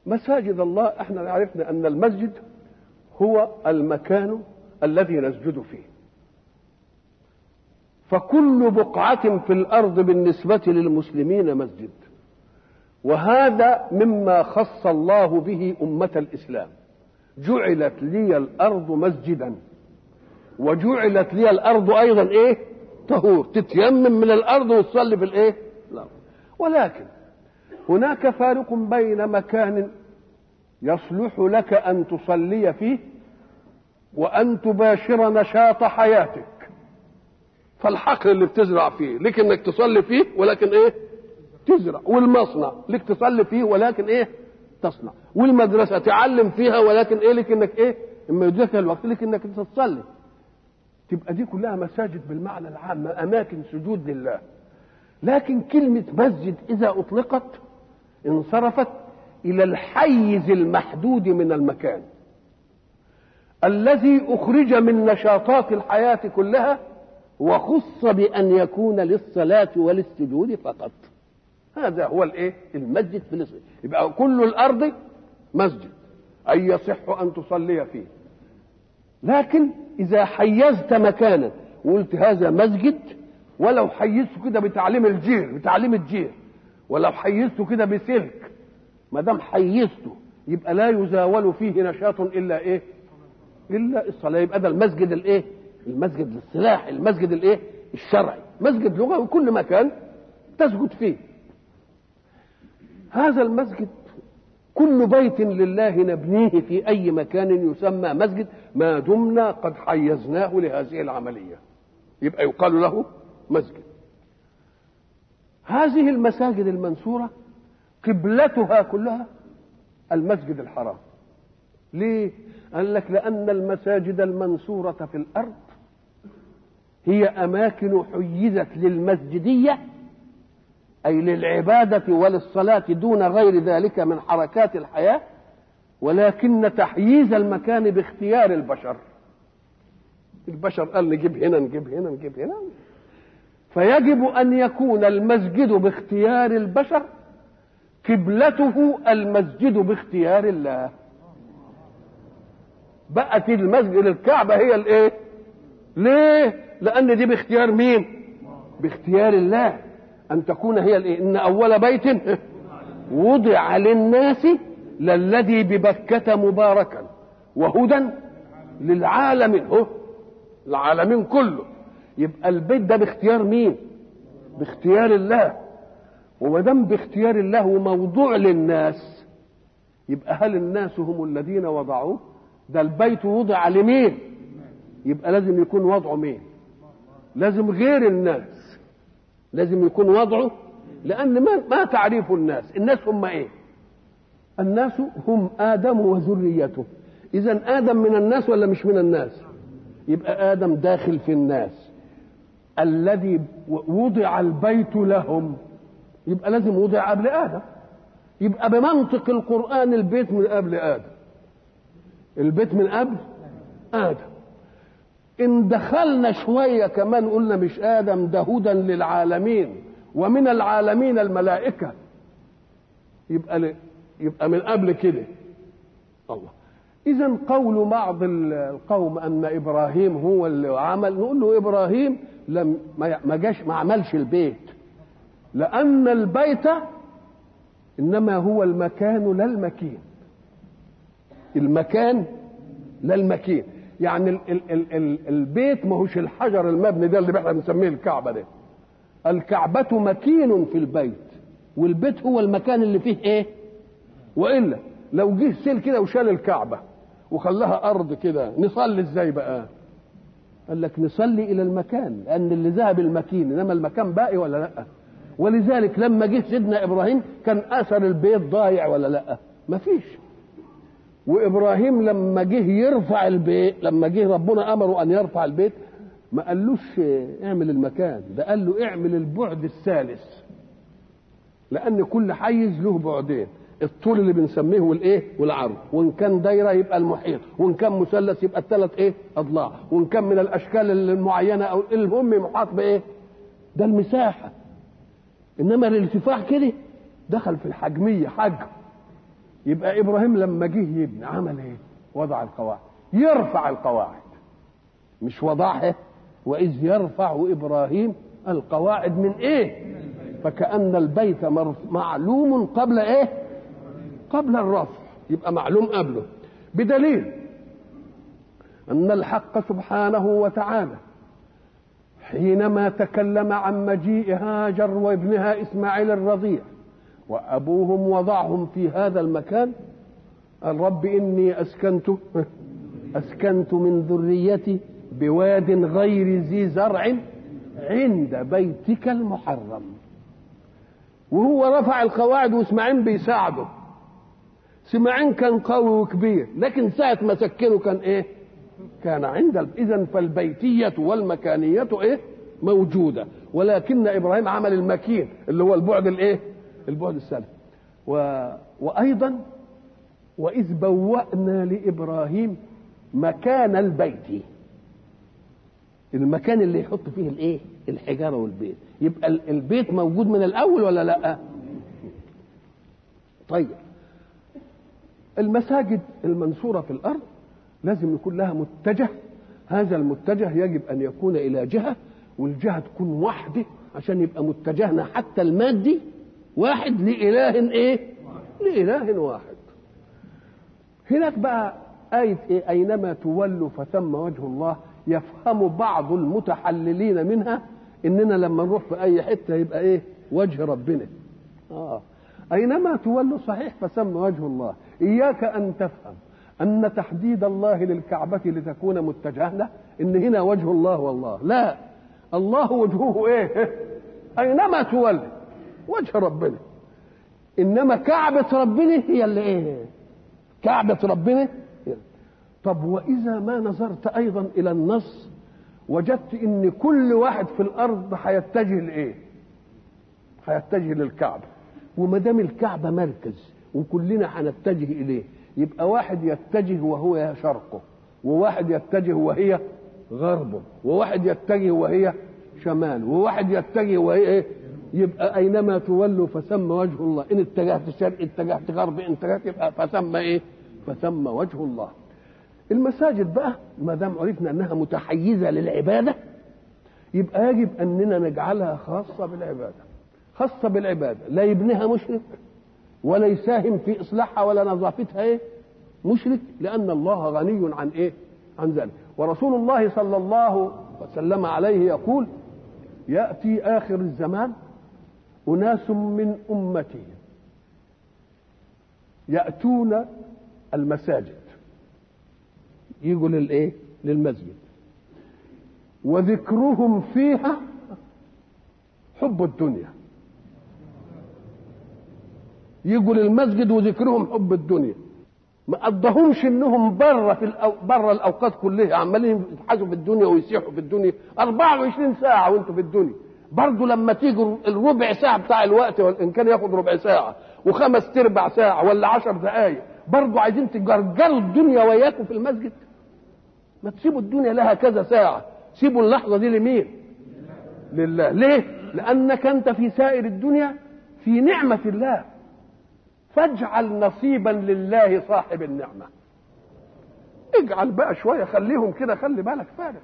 مساجد الله احنا عرفنا ان المسجد هو المكان الذي نسجد فيه فكل بقعة في الأرض بالنسبة للمسلمين مسجد وهذا مما خص الله به أمة الإسلام جعلت لي الأرض مسجدا وجعلت لي الأرض أيضا إيه طهور تتيمم من الأرض وتصلي في الإيه الأرض ولكن هناك فارق بين مكان يصلح لك أن تصلي فيه وأن تباشر نشاط حياتك فالحقل اللي بتزرع فيه لك انك تصلي فيه ولكن ايه تزرع والمصنع لك تصلي فيه ولكن ايه تصنع والمدرسه تعلم فيها ولكن ايه لك انك ايه اما يدرك الوقت لك انك تصلي تبقى دي كلها مساجد بالمعنى العام اماكن سجود لله لكن كلمه مسجد اذا اطلقت انصرفت الى الحيز المحدود من المكان الذي اخرج من نشاطات الحياه كلها وخص بأن يكون للصلاة وللسجود فقط هذا هو الايه المسجد في الاسم يبقى كل الارض مسجد اي يصح ان تصلي فيه لكن اذا حيزت مكانا وقلت هذا مسجد ولو حيزته كده بتعليم الجير بتعليم الجير ولو حيزته كده بسلك ما دام حيزته يبقى لا يزاول فيه نشاط الا ايه الا الصلاه يبقى ده المسجد الايه المسجد للسلاح المسجد الايه الشرعي مسجد لغوي كل مكان تسجد فيه هذا المسجد كل بيت لله نبنيه في اي مكان يسمى مسجد ما دمنا قد حيزناه لهذه العمليه يبقى يقال له مسجد هذه المساجد المنصوره قبلتها كلها المسجد الحرام ليه قال لك لان المساجد المنصوره في الارض هي اماكن حيزت للمسجديه اي للعباده وللصلاه دون غير ذلك من حركات الحياه ولكن تحييز المكان باختيار البشر البشر قال نجيب هنا نجيب هنا نجيب هنا فيجب ان يكون المسجد باختيار البشر قبلته المسجد باختيار الله بقت المسجد الكعبه هي الايه ليه لان دي باختيار مين باختيار الله ان تكون هي الايه ان اول بيت وضع للناس للذي ببكة مباركا وهدى للعالمين هو العالمين كله يبقى البيت ده باختيار مين باختيار الله وما دام باختيار الله وموضوع للناس يبقى هل الناس هم الذين وضعوه ده البيت وضع لمين يبقى لازم يكون وضعه مين لازم غير الناس لازم يكون وضعه لان ما ما تعريف الناس الناس هم ايه الناس هم ادم وذريته اذا ادم من الناس ولا مش من الناس يبقى ادم داخل في الناس الذي وضع البيت لهم يبقى لازم وضع قبل ادم يبقى بمنطق القران البيت من قبل ادم البيت من قبل ادم ان دخلنا شويه كمان قلنا مش ادم ده هدى للعالمين ومن العالمين الملائكه يبقى ل... يبقى من قبل كده الله اذا قول بعض القوم ان ابراهيم هو اللي عمل نقول له ابراهيم لم ما جاش ما عملش البيت لان البيت انما هو المكان لا المكين المكان لا المكين يعني ال ال ال ال البيت ما هوش الحجر المبني ده اللي احنا بنسميه الكعبه ده الكعبة مكين في البيت والبيت هو المكان اللي فيه ايه والا لو جه سيل كده وشال الكعبة وخلاها ارض كده نصلي ازاي بقى قال لك نصلي الى المكان لان اللي ذهب المكين انما المكان باقي ولا لا ولذلك لما جه سيدنا ابراهيم كان اثر البيت ضايع ولا لا مفيش وابراهيم لما جه يرفع البيت لما جه ربنا امره ان يرفع البيت ما قالوش اعمل المكان ده قال له اعمل البعد الثالث لان كل حيز له بعدين الطول اللي بنسميه والايه والعرض وان كان دايره يبقى المحيط وان كان مثلث يبقى الثلاث ايه اضلاع وان كان من الاشكال المعينه او المهم محاط بايه ده المساحه انما الارتفاع كده دخل في الحجميه حجم يبقى ابراهيم لما جه يبني عمل ايه وضع القواعد يرفع القواعد مش وضعها واذ يرفع ابراهيم القواعد من ايه فكأن البيت معلوم قبل ايه قبل الرفع يبقى معلوم قبله بدليل أن الحق سبحانه وتعالى حينما تكلم عن مجيء هاجر وابنها إسماعيل الرضيع وأبوهم وضعهم في هذا المكان قال رب إني أسكنت أسكنت من ذريتي بواد غير ذي زرع عند بيتك المحرم وهو رفع القواعد واسماعيل بيساعده اسماعيل كان قوي وكبير لكن ساعة ما سكنه كان ايه كان عند اذا فالبيتية والمكانية ايه موجودة ولكن ابراهيم عمل المكين اللي هو البعد الايه البعد السلبي و... وايضا واذ بوأنا لابراهيم مكان البيت المكان اللي يحط فيه الايه الحجاره والبيت يبقى البيت موجود من الاول ولا لا طيب المساجد المنصوره في الارض لازم يكون لها متجه هذا المتجه يجب ان يكون الى جهه والجهه تكون واحده عشان يبقى متجهنا حتى المادي واحد لاله ايه لاله واحد هناك بقى آية إيه أينما تولوا فثم وجه الله يفهم بعض المتحللين منها إننا لما نروح في أي حتة يبقى إيه وجه ربنا آه أينما تولوا صحيح فثم وجه الله إياك أن تفهم أن تحديد الله للكعبة لتكون متجهة إن هنا وجه الله والله لا الله وجهه إيه أينما تولي وجه ربنا إنما كعبة ربنا هي اللي إيه كعبة ربنا طب وإذا ما نظرت أيضا إلى النص وجدت إن كل واحد في الأرض هيتجه لإيه؟ هيتجه للكعبة وما دام الكعبة مركز وكلنا هنتجه إليه يبقى واحد يتجه وهو شرقه وواحد يتجه وهي غربه وواحد يتجه وهي شمال وواحد يتجه وهي إيه؟ يبقى أينما تولوا فثم وجه الله إن اتجهت شرق اتجهت غرب إن اتجهت يبقى فثم إيه؟ فثم وجه الله المساجد بقى ما دام عرفنا انها متحيزه للعباده يبقى يجب اننا نجعلها خاصه بالعباده خاصه بالعباده لا يبنيها مشرك ولا يساهم في اصلاحها ولا نظافتها ايه مشرك لان الله غني عن ايه عن ذلك ورسول الله صلى الله وسلم عليه يقول ياتي اخر الزمان اناس من امتي ياتون المساجد يجوا للايه للمسجد وذكرهم فيها حب الدنيا يجوا للمسجد وذكرهم حب الدنيا ما قضهمش انهم بره في الأو... بره الاوقات كلها عمالين يتحاسوا في الدنيا ويسيحوا في الدنيا 24 ساعه وانتوا في الدنيا برضه لما تيجوا الربع ساعه بتاع الوقت وان كان ياخد ربع ساعه وخمس ارباع ساعه ولا عشر دقائق برضه عايزين تجرجروا الدنيا وياكم في المسجد ما تسيبوا الدنيا لها كذا ساعة سيبوا اللحظة دي لمين لله ليه لأنك أنت في سائر الدنيا في نعمة الله فاجعل نصيبا لله صاحب النعمة اجعل بقى شوية خليهم كده خلي بالك فارغ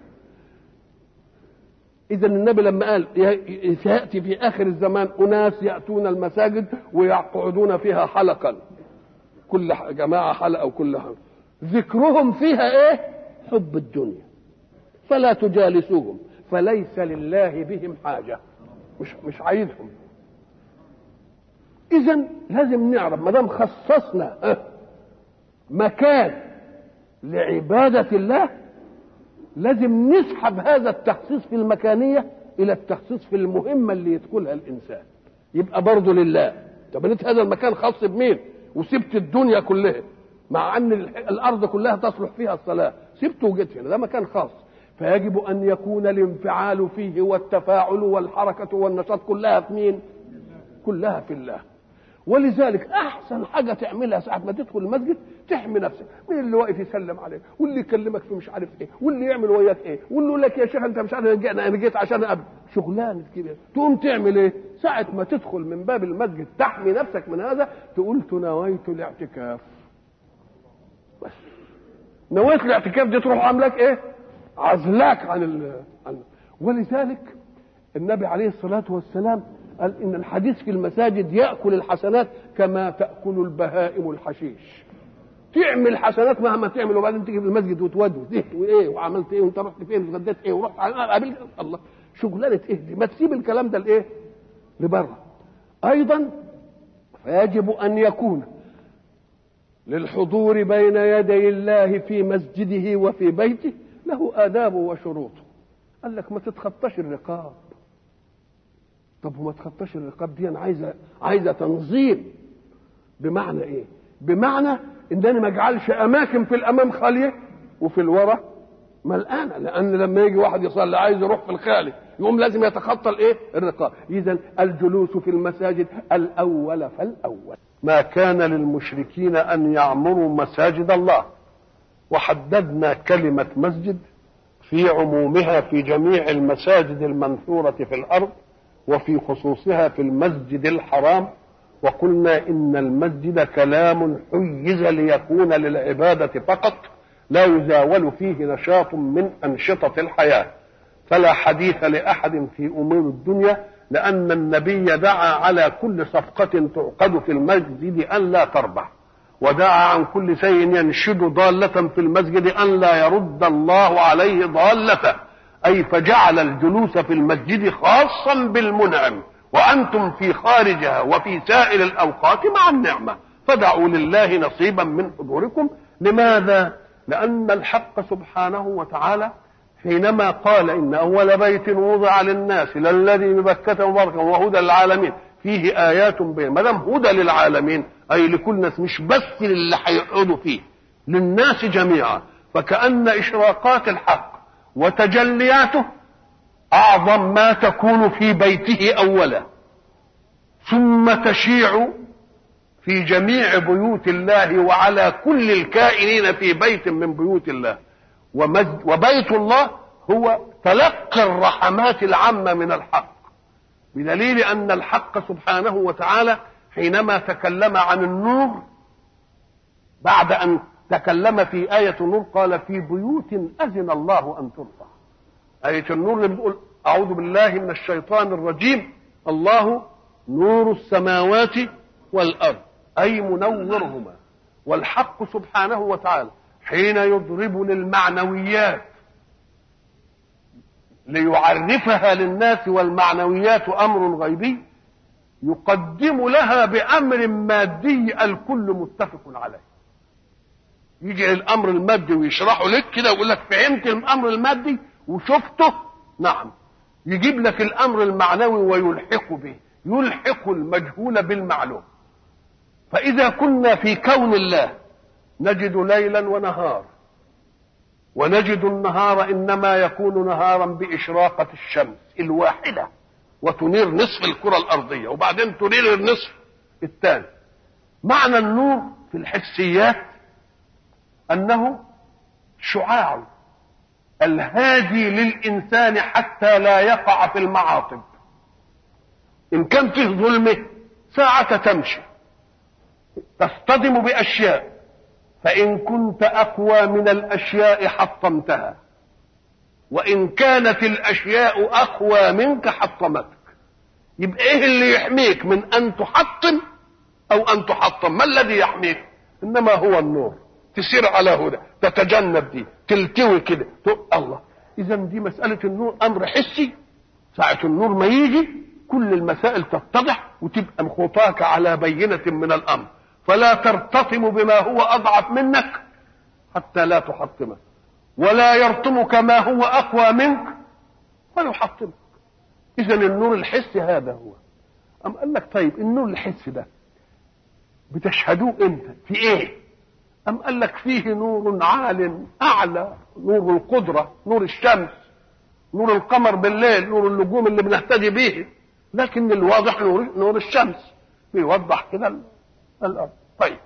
إذا النبي لما قال سيأتي في آخر الزمان أناس يأتون المساجد ويقعدون فيها حلقا كل جماعة حلقة وكل حلقة ذكرهم فيها إيه؟ حب الدنيا فلا تجالسوهم فليس لله بهم حاجه مش مش عايزهم اذا لازم نعرف ما دام خصصنا مكان لعباده الله لازم نسحب هذا التخصيص في المكانيه الى التخصيص في المهمه اللي يدخلها الانسان يبقى برضه لله طب انت هذا المكان خاص بمين وسبت الدنيا كلها مع ان الارض كلها تصلح فيها الصلاه سبته وجيت هنا ده مكان خاص فيجب ان يكون الانفعال فيه والتفاعل والحركه والنشاط كلها في مين كلها في الله ولذلك احسن حاجه تعملها ساعه ما تدخل المسجد تحمي نفسك من اللي واقف يسلم عليك واللي يكلمك في مش عارف ايه واللي يعمل وياك ايه واللي يقول لك يا شيخ انت مش عارف انا جيت عشان اقابل شغلانه كده تقوم تعمل ايه ساعه ما تدخل من باب المسجد تحمي نفسك من هذا تقول تناويت الاعتكاف بس نويت الاعتكاف دي تروح عاملك ايه عزلاك عن ال... عن ولذلك النبي عليه الصلاه والسلام قال ان الحديث في المساجد ياكل الحسنات كما تاكل البهائم الحشيش تعمل حسنات مهما تعمل وبعدين تيجي في المسجد وتودي ايه وايه وعملت ايه وانت رحت فين اتغديت ايه ورحت قابلت الله شغلانه ايه دي ما تسيب الكلام ده لايه لبره ايضا فيجب ان يكون للحضور بين يدي الله في مسجده وفي بيته له آدابه وشروطه قال لك ما تتخطاش الرقاب طب وما تخطاش الرقاب دي انا عايزه عايزه تنظيم بمعنى ايه بمعنى ان انا ما اجعلش اماكن في الامام خاليه وفي الورى ملقانه لان لما يجي واحد يصلي عايز يروح في الخالي يقوم لازم يتخطى الايه الرقاب اذا الجلوس في المساجد الاول فالاول ما كان للمشركين ان يعمروا مساجد الله وحددنا كلمه مسجد في عمومها في جميع المساجد المنثوره في الارض وفي خصوصها في المسجد الحرام وقلنا ان المسجد كلام حيز ليكون للعباده فقط لا يزاول فيه نشاط من انشطه الحياه فلا حديث لاحد في امور الدنيا لان النبي دعا على كل صفقه تعقد في المسجد ان لا تربح ودعا عن كل شيء ينشد ضاله في المسجد ان لا يرد الله عليه ضالته اي فجعل الجلوس في المسجد خاصا بالمنعم وانتم في خارجها وفي سائر الاوقات مع النعمه فدعوا لله نصيبا من حضوركم لماذا لان الحق سبحانه وتعالى حينما قال ان اول بيت وضع للناس للذي ببكه مباركا وهدى للعالمين فيه ايات بين ما دام هدى للعالمين اي لكل الناس مش بس للي هيقعدوا فيه للناس جميعا فكان اشراقات الحق وتجلياته اعظم ما تكون في بيته اولا ثم تشيع في جميع بيوت الله وعلى كل الكائنين في بيت من بيوت الله وبيت الله هو تلقي الرحمات العامه من الحق بدليل ان الحق سبحانه وتعالى حينما تكلم عن النور بعد ان تكلم في آية النور قال في بيوت أذن الله أن ترفع آية النور اللي بتقول أعوذ بالله من الشيطان الرجيم الله نور السماوات والأرض أي منورهما والحق سبحانه وتعالى حين يضرب للمعنويات ليعرفها للناس والمعنويات أمر غيبي يقدم لها بأمر مادي الكل متفق عليه يجي الامر المادي ويشرحه لك كده ويقول لك فهمت الامر المادي وشفته نعم يجيب لك الامر المعنوي ويلحق به يلحق المجهول بالمعلوم فاذا كنا في كون الله نجد ليلا ونهار ونجد النهار انما يكون نهارا باشراقه الشمس الواحده وتنير نصف الكره الارضيه وبعدين تنير النصف الثاني معنى النور في الحسيات انه شعاع الهادي للانسان حتى لا يقع في المعاصب ان كان فيه ظلمه ساعة تمشي تصطدم باشياء فان كنت اقوى من الاشياء حطمتها وان كانت الاشياء اقوى منك حطمتك يبقى ايه اللي يحميك من ان تحطم او ان تحطم ما الذي يحميك انما هو النور تسير على هدى تتجنب دي تلتوي كده الله اذا دي مساله النور امر حسي ساعه النور ما يجي كل المسائل تتضح وتبقى خطاك على بينه من الامر فلا ترتطم بما هو اضعف منك حتى لا تحطمه ولا يرطمك ما هو اقوى منك فيحطمك اذا النور الحسي هذا هو أم قال لك طيب النور الحسي ده بتشهدوه امتى في ايه أم قال لك فيه نور عال أعلى نور القدرة نور الشمس نور القمر بالليل نور النجوم اللي بنهتدي به لكن الواضح نور, نور الشمس بيوضح كده الارض طيب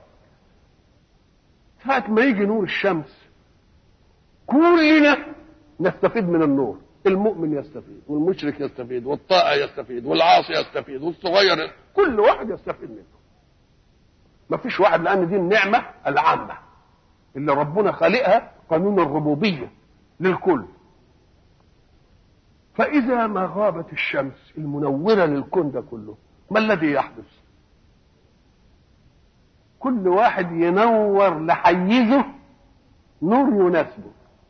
ساعة ما يجي نور الشمس كلنا نستفيد من النور المؤمن يستفيد والمشرك يستفيد والطائع يستفيد والعاصي يستفيد والصغير كل واحد يستفيد منه ما فيش واحد لان دي النعمه العامه اللي ربنا خالقها قانون الربوبيه للكل فاذا ما غابت الشمس المنوره للكون ده كله ما الذي يحدث كل واحد ينور لحيزه نور يناسبه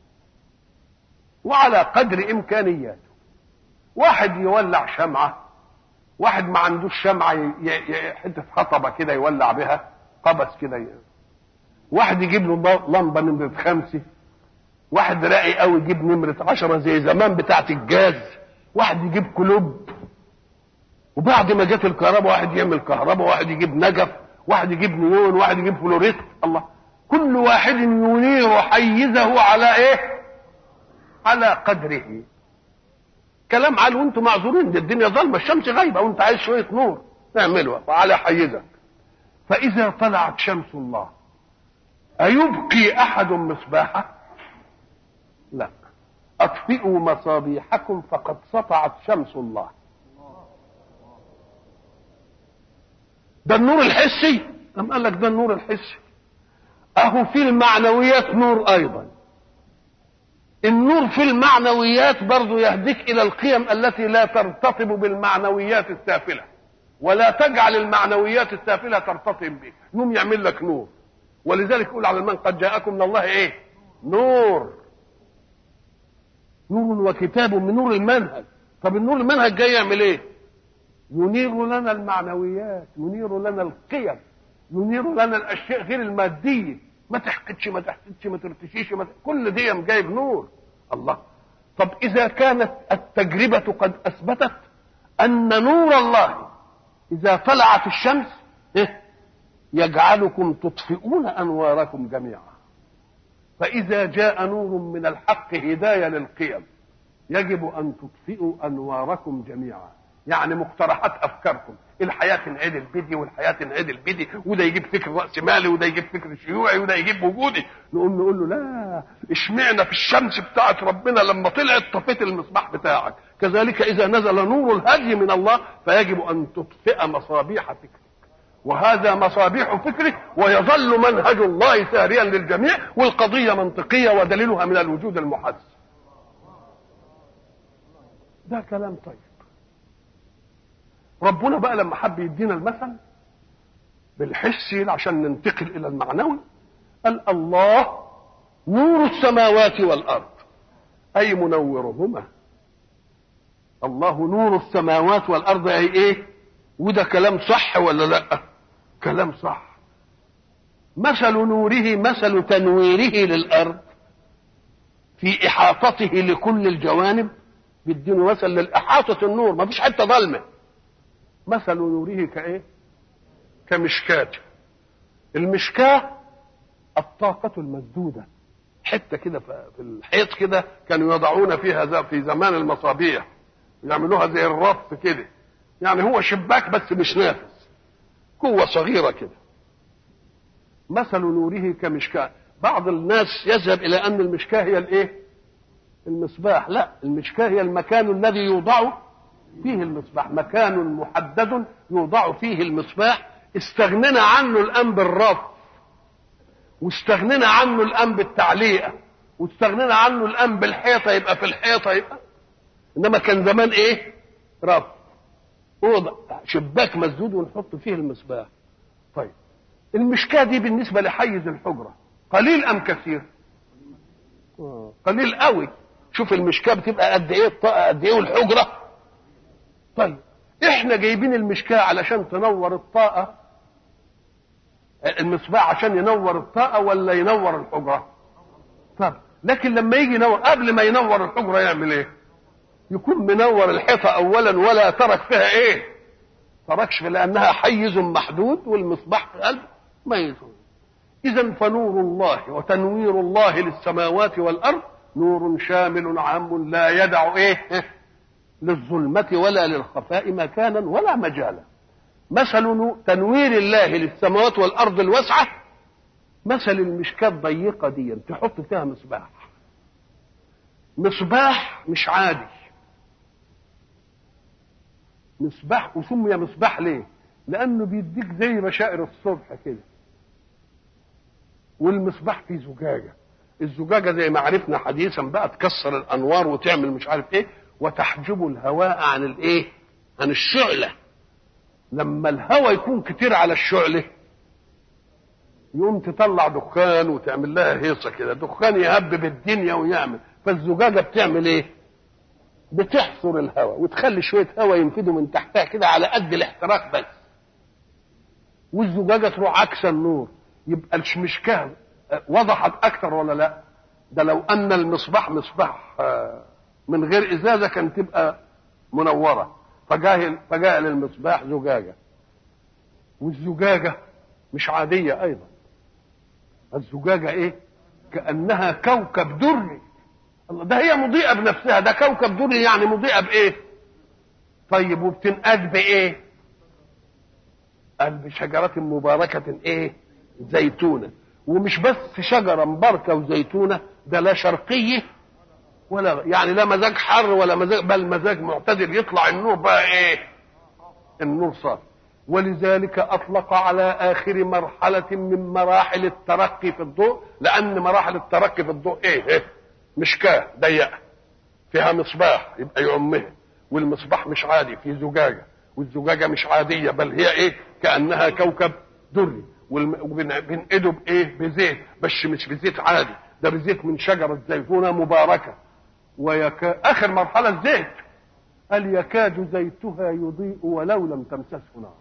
وعلى قدر امكانياته واحد يولع شمعه واحد ما عندوش شمعه حته حطبه كده يولع بها قبس كده ي... واحد يجيب له لمبه نمره خمسه واحد راقي قوي يجيب نمره عشرة زي زمان بتاعت الجاز واحد يجيب كلوب وبعد ما جت الكهرباء واحد يعمل كهرباء واحد يجيب نجف واحد يجيب نيون واحد يجيب فلوريست الله كل واحد ينير حيزه على ايه على قدره كلام عال وانتم معذورين دي الدنيا ظلمه الشمس غايبه وانت عايز شويه نور اعملها على حيزك فاذا طلعت شمس الله ايبقي احد مصباحه لا اطفئوا مصابيحكم فقد سطعت شمس الله ده النور الحسي أم قال لك ده النور الحسي أهو في المعنويات نور أيضا النور في المعنويات برضو يهديك إلى القيم التي لا ترتطب بالمعنويات السافلة ولا تجعل المعنويات السافلة ترتطم بك يوم يعمل لك نور ولذلك يقول على من قد جاءكم من الله ايه نور نور وكتاب من نور المنهج طب النور المنهج جاي يعمل ايه ينير لنا المعنويات ينير لنا القيم ينير لنا الاشياء غير الماديه ما تحقدش ما تحسدش ما ترتشيش ما ت... كل دي جايب نور الله طب اذا كانت التجربه قد اثبتت ان نور الله اذا طلعت الشمس إيه؟ يجعلكم تطفئون انواركم جميعا فاذا جاء نور من الحق هدايه للقيم يجب ان تطفئوا انواركم جميعا يعني مقترحات افكاركم الحياه تنعدل بدي والحياه تنعدل بدي وده يجيب فكر راس مالي وده يجيب فكر شيوعي وده يجيب وجودي نقوم نقول له لا اشمعنا في الشمس بتاعت ربنا لما طلعت طفيت المصباح بتاعك كذلك اذا نزل نور الهدي من الله فيجب ان تطفئ مصابيح فكرك وهذا مصابيح فكرك ويظل منهج الله ساريا للجميع والقضيه منطقيه ودليلها من الوجود المحس ده كلام طيب ربنا بقى لما حب يدينا المثل بالحسي عشان ننتقل الى المعنوي قال الله نور السماوات والارض اي منورهما الله نور السماوات والارض اي ايه وده كلام صح ولا لا كلام صح مثل نوره مثل تنويره للارض في احاطته لكل الجوانب بيدينه مثل للاحاطه النور ما فيش حته ظلمه مثل نوره كايه كمشكاة المشكاة الطاقة المسدودة حتة كده في الحيط كده كانوا يضعون فيها في زمان المصابيح يعملوها زي الرف كده يعني هو شباك بس مش نافذ قوة صغيرة كده مثل نوره كمشكاة بعض الناس يذهب إلى أن المشكاة هي الإيه؟ المصباح لا المشكاة هي المكان الذي يوضع فيه المصباح مكان محدد يوضع فيه المصباح استغنينا عنه الآن بالرف واستغنينا عنه الآن بالتعليقة واستغنينا عنه الآن بالحيطة يبقى في الحيطة يبقى إنما كان زمان إيه؟ رف أوضة شباك مسدود ونحط فيه المصباح طيب المشكاة دي بالنسبة لحيز الحجرة قليل أم كثير؟ قليل قوي شوف المشكاة بتبقى قد إيه الطاقة قد إيه والحجرة طيب احنا جايبين المشكاة علشان تنور الطاقة المصباح عشان ينور الطاقة ولا ينور الحجرة طب لكن لما يجي ينور قبل ما ينور الحجرة يعمل ايه يكون منور الحيطة اولا ولا ترك فيها ايه تركش لانها حيز محدود والمصباح في قلب ما يزول اذا فنور الله وتنوير الله للسماوات والارض نور شامل عام لا يدع ايه للظلمة ولا للخفاء مكانا ولا مجالا مثل تنوير الله للسماوات والارض الواسعه مثل المشكاه الضيقه دي تحط فيها مصباح مصباح مش عادي مصباح وسمي مصباح ليه لانه بيديك زي بشائر الصبح كده والمصباح فيه زجاجه الزجاجه زي ما عرفنا حديثا بقى تكسر الانوار وتعمل مش عارف ايه وتحجب الهواء عن الايه عن الشعله لما الهواء يكون كتير على الشعله يقوم تطلع دخان وتعمل لها هيصه كده دخان يهبب الدنيا ويعمل فالزجاجه بتعمل ايه بتحصر الهواء وتخلي شويه هواء ينفذوا من تحتها كده على قد الاحتراق بس والزجاجه تروح عكس النور يبقى المشكاه وضحت اكثر ولا لا ده لو ان المصباح مصباح من غير ازازه كان تبقى منوره فجاء فجاء للمصباح زجاجه والزجاجه مش عاديه ايضا الزجاجه ايه كانها كوكب دري الله ده هي مضيئه بنفسها ده كوكب دري يعني مضيئه بايه طيب وبتنقاد بايه قال بشجره مباركه ايه زيتونه ومش بس شجره مباركه وزيتونه ده لا شرقيه ولا يعني لا مزاج حر ولا مزاج بل مزاج معتدل يطلع النور بقى ايه النور صار ولذلك اطلق على اخر مرحله من مراحل الترقي في الضوء لان مراحل الترقي في الضوء ايه, إيه؟ مشكاه ضيقه فيها مصباح يبقى يعمها والمصباح مش عادي في زجاجه والزجاجه مش عاديه بل هي ايه كانها كوكب دري وبنقده بايه بزيت بس مش بزيت عادي ده بزيت من شجره زيتونه مباركه ويكا اخر مرحله الزيت قال يكاد زيتها يضيء ولو لم تمسسه نار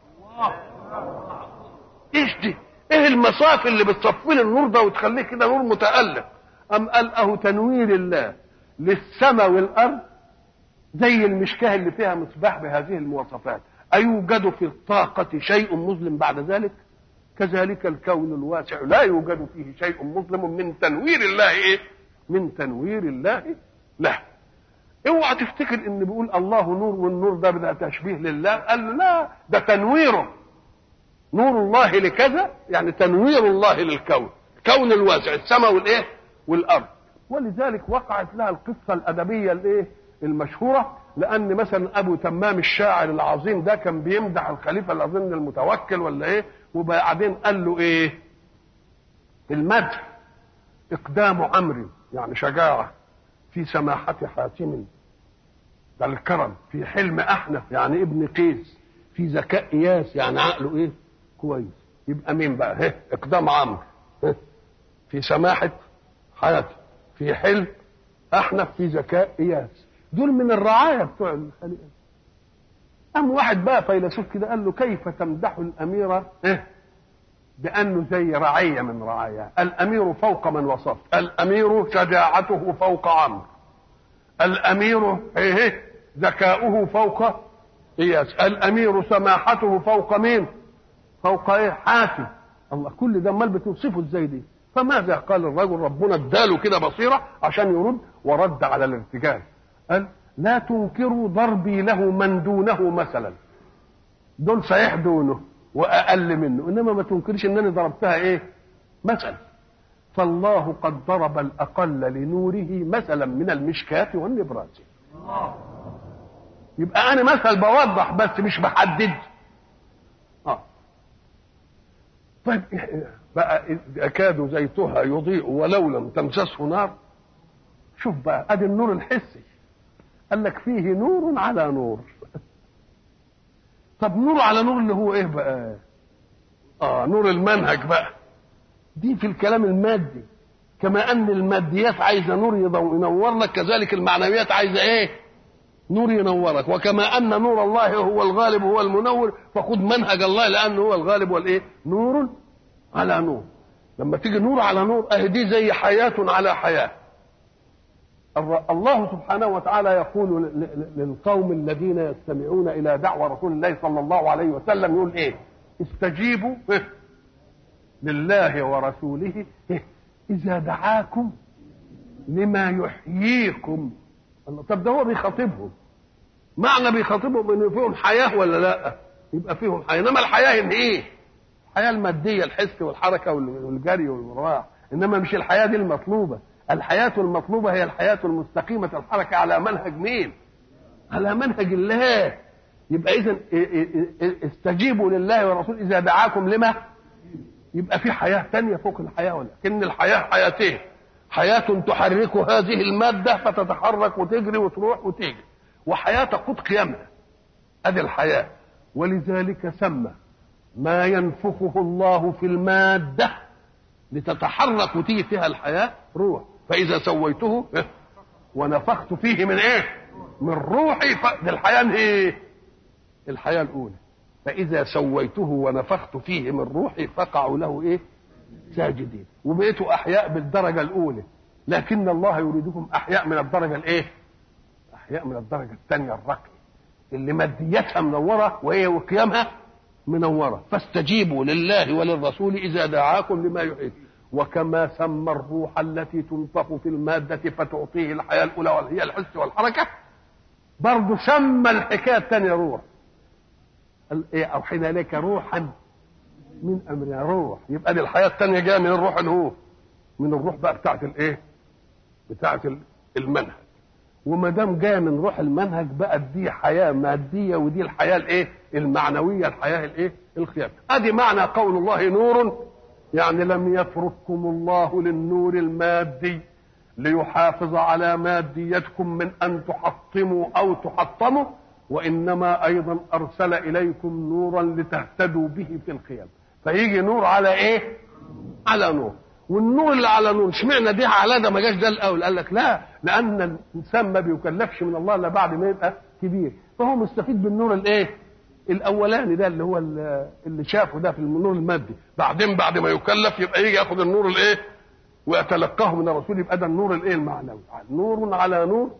ايش دي ايه المصافي اللي بتصفي لي النور ده وتخليه كده نور متالق ام قال اهو تنوير الله للسماء والارض زي المشكاه اللي فيها مصباح بهذه المواصفات ايوجد في الطاقه شيء مظلم بعد ذلك كذلك الكون الواسع لا يوجد فيه شيء مظلم من تنوير الله ايه من تنوير الله له اوعى تفتكر ان بيقول الله نور والنور ده ده تشبيه لله قال له لا ده تنويره نور الله لكذا يعني تنوير الله للكون كون الواسع السماء والايه والارض ولذلك وقعت لها القصه الادبيه الايه المشهوره لان مثلا ابو تمام الشاعر العظيم ده كان بيمدح الخليفه اللي اظن المتوكل ولا ايه وبعدين قال له ايه المدح اقدام عمرو يعني شجاعه في سماحة حاتم ده الكرم في حلم أحنف يعني ابن قيس في ذكاء إياس يعني عقله إيه كويس يبقى مين بقى هه إقدام عمرو في سماحة حاتم في حلم أحنف في ذكاء إياس دول من الرعاية بتوع الخليقة أم واحد بقى فيلسوف كده قال له كيف تمدح الأميرة إيه بأنه زي رعية من رعاياه الأمير فوق من وصف الأمير شجاعته فوق عمرو الأمير إيه ذكاؤه فوق إياس الأمير سماحته فوق مين فوق إيه حاتم الله كل ده امال بتوصفه ازاي دي فماذا قال الرجل ربنا اداله كده بصيرة عشان يرد ورد على الارتجال قال لا تنكروا ضربي له من دونه مثلا دول صحيح دونه واقل منه انما ما تنكرش انني ضربتها ايه مثلا فالله قد ضرب الاقل لنوره مثلا من المشكاة والنبراس يبقى انا مثل بوضح بس مش بحدد اه طيب بقى يكاد زيتها يضيء ولو لم تمسسه نار شوف بقى ادي النور الحسي قال لك فيه نور على نور طب نور على نور اللي هو ايه بقى اه نور المنهج بقى دي في الكلام المادي كما ان الماديات عايزه نور ينور لك كذلك المعنويات عايزه ايه نور ينورك وكما ان نور الله هو الغالب هو المنور فخذ منهج الله لانه هو الغالب والايه نور على نور لما تيجي نور على نور اهي دي زي حياه على حياه الله سبحانه وتعالى يقول للقوم الذين يستمعون الى دعوى رسول الله صلى الله عليه وسلم يقول ايه استجيبوا لله ورسوله اذا دعاكم لما يحييكم الله طب ده هو بيخاطبهم معنى بيخاطبهم ان فيهم حياه ولا لا يبقى فيهم حياه انما الحياه ان ايه الحياه الماديه الحس والحركه والجري والمراح انما مش الحياه دي المطلوبه الحياه المطلوبه هي الحياه المستقيمه الحركه على منهج مين على منهج الله يبقى اذا استجيبوا لله والرسول اذا دعاكم لما يبقى في حياه ثانيه فوق الحياه ولكن الحياه حياتين حياه تحرك هذه الماده فتتحرك وتجري وتروح وتيجي وحياه تقود قيامها ادي الحياه ولذلك سمى ما ينفخه الله في الماده لتتحرك وتيجي فيها الحياه روح فاذا سويته ونفخت فيه من ايه من روحي ف... الحياه ايه الحياه الاولى فاذا سويته ونفخت فيه من روحي فقعوا له ايه ساجدين وبقيتوا احياء بالدرجه الاولى لكن الله يريدكم احياء من الدرجه الايه احياء من الدرجه الثانيه الرقي اللي ماديتها منوره وهي وقيامها منوره فاستجيبوا لله وللرسول اذا دعاكم لما يحيي وكما سمى الروح التي تنفخ في المادة فتعطيه الحياة الأولى وهي الحس والحركة برضه سمى الحكاية الثانية روح إيه أوحينا إليك روحا من أمرنا روح يبقى دي الحياة الثانية جاية من الروح اللي هو من الروح بقى بتاعت الإيه؟ بتاعت المنهج وما دام جايه من روح المنهج بقى دي حياه ماديه ودي الحياه الايه؟ المعنويه الحياه الايه؟ الخيام. ادي معنى قول الله نور يعني لم يترككم الله للنور المادي ليحافظ على ماديتكم من ان تحطموا او تحطموا وانما ايضا ارسل اليكم نورا لتهتدوا به في القيام فيجي نور على ايه على نور والنور اللي على نور اشمعنى دي على ده ما جاش ده الاول قال لك لا لان الانسان ما بيكلفش من الله الا بعد ما يبقى كبير فهو مستفيد بالنور الايه الاولاني ده اللي هو اللي شافه ده في النور المادي بعدين بعد ما يكلف يبقى يجي ياخد النور الايه ويتلقاه من الرسول يبقى ده النور الايه المعنوي نور على نور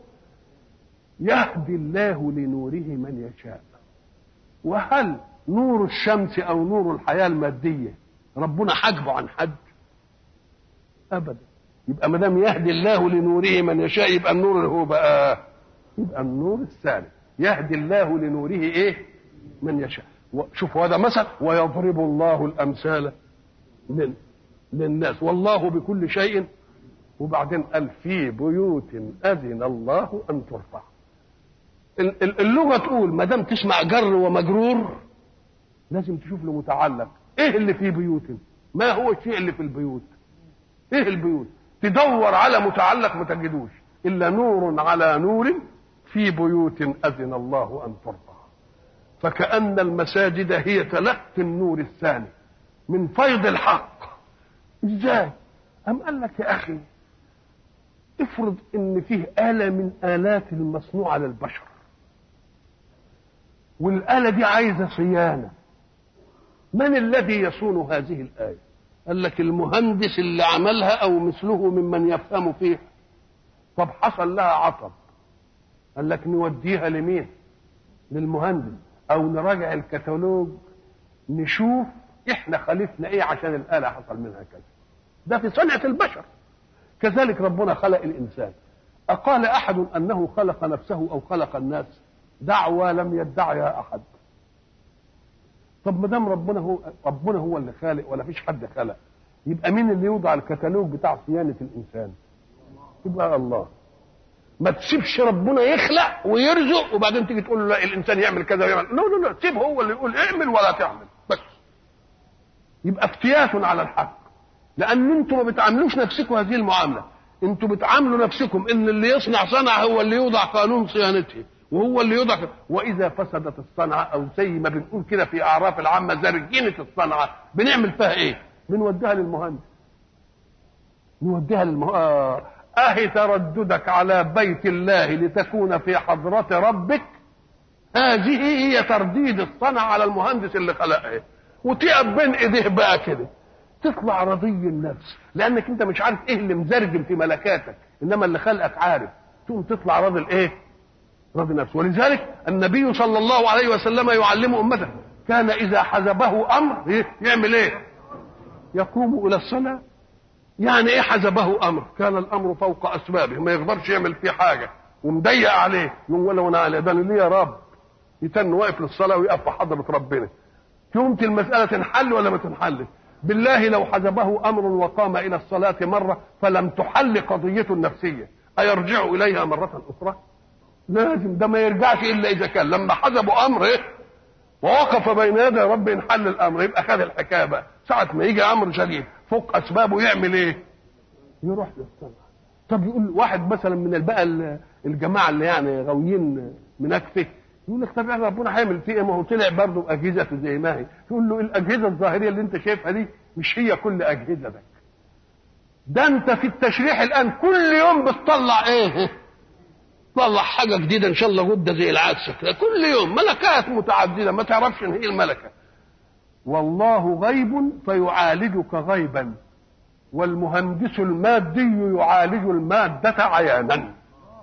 يهدي الله لنوره من يشاء وهل نور الشمس او نور الحياه الماديه ربنا حجبه عن حد ابدا يبقى ما دام يهدي الله لنوره من يشاء يبقى النور اللي هو بقى يبقى النور الثالث يهدي الله لنوره ايه من يشاء شوفوا هذا مثل ويضرب الله الامثال للناس والله بكل شيء وبعدين قال في بيوت اذن الله ان ترفع اللغه تقول ما دام تسمع جر ومجرور لازم تشوف له متعلق ايه اللي في بيوت ما هو الشيء اللي في البيوت ايه البيوت تدور على متعلق ما تجدوش الا نور على نور في بيوت اذن الله ان ترفع فكأن المساجد هي تلقي النور الثاني من فيض الحق ازاي أم قال لك يا أخي افرض ان فيه آلة من آلات المصنوعة للبشر والآلة دي عايزة صيانة من الذي يصون هذه الآية قال لك المهندس اللي عملها أو مثله ممن يفهم فيها طب حصل لها عطب قال لك نوديها لمين للمهندس او نراجع الكتالوج نشوف احنا خالفنا ايه عشان الاله حصل منها كذا ده في صنعه البشر كذلك ربنا خلق الانسان اقال احد انه خلق نفسه او خلق الناس دعوى لم يدعها احد طب ما دام ربنا هو ربنا هو اللي خالق ولا فيش حد خلق يبقى مين اللي يوضع الكتالوج بتاع صيانه الانسان يبقى الله ما تسيبش ربنا يخلق ويرزق وبعدين تيجي تقول له لا الانسان يعمل كذا ويعمل لا لا لا سيب هو اللي يقول اعمل ولا تعمل بس يبقى افتيات على الحق لان انتم ما بتعاملوش نفسكم هذه المعامله انتم بتعاملوا نفسكم ان اللي يصنع صنعه هو اللي يوضع قانون صيانته وهو اللي يوضع واذا فسدت الصنعه او زي ما بنقول كده في اعراف العامه زرجينه الصنعه بنعمل فيها ايه؟ بنوديها للمهندس نوديها للمهندس أهي ترددك على بيت الله لتكون في حضرة ربك هذه هي ترديد الصنع على المهندس اللي خلقها وتقف بين ايديه بقى كده تطلع رضي النفس لانك انت مش عارف ايه اللي مزرجم في ملكاتك انما اللي خلقك عارف تقوم تطلع راضي الايه راضي نفسه ولذلك النبي صلى الله عليه وسلم يعلم امته كان اذا حزبه امر إيه؟ يعمل ايه يقوم الى الصلاه يعني ايه حزبه امر كان الامر فوق اسبابه ما يقدرش يعمل فيه حاجه ومضيق عليه يقول ولو انا على ده ليه يا رب يتن واقف للصلاه ويقف في حضره ربنا تقوم المساله تنحل ولا ما تنحلش بالله لو حجبه امر وقام الى الصلاه مره فلم تحل قضيته النفسيه ايرجع اليها مره اخرى لازم ده ما يرجعش الا اذا كان لما حجبوا امر إيه؟ ووقف بين يدي رب انحل الامر يبقى خد الحكايه بقى ساعه ما يجي امر شديد فوق اسبابه يعمل ايه يروح للصلاه طب يقول واحد مثلا من بقى الجماعه اللي يعني غاويين منكفه يقول لك طب يعني ربنا هيعمل فيه ايه ما هو طلع برضه باجهزته زي ما هي تقول له الاجهزه الظاهريه اللي انت شايفها دي مش هي كل اجهزتك ده انت في التشريح الان كل يوم بتطلع ايه طلع حاجه جديده ان شاء الله غده زي العدسه كده كل يوم ملكات متعدده ما تعرفش ان هي الملكه والله غيب فيعالجك غيبا والمهندس المادي يعالج المادة عيانا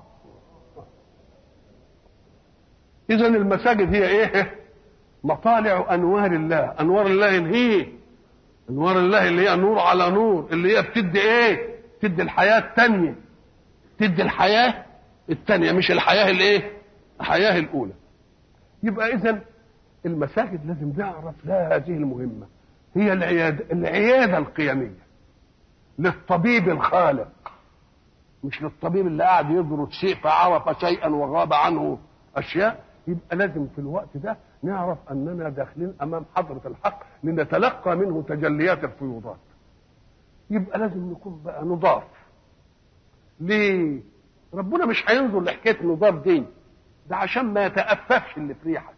إذا المساجد هي إيه؟ مطالع أنوار الله أنوار الله هي أنوار الله اللي هي نور على نور اللي هي بتدي إيه؟ تدي الحياة التانية تدي الحياة التانية مش الحياة الإيه؟ الحياة الأولى يبقى إذا المساجد لازم نعرف لها هذه المهمة هي العيادة العيادة القيمية للطبيب الخالق مش للطبيب اللي قاعد يدرس شيء فعرف شيئا وغاب عنه اشياء يبقى لازم في الوقت ده نعرف اننا داخلين امام حضره الحق لنتلقى منه تجليات الفيوضات يبقى لازم نكون بقى نضاف ليه ربنا مش هينظر لحكايه نضاف دي ده عشان ما يتأففش اللي في ريحك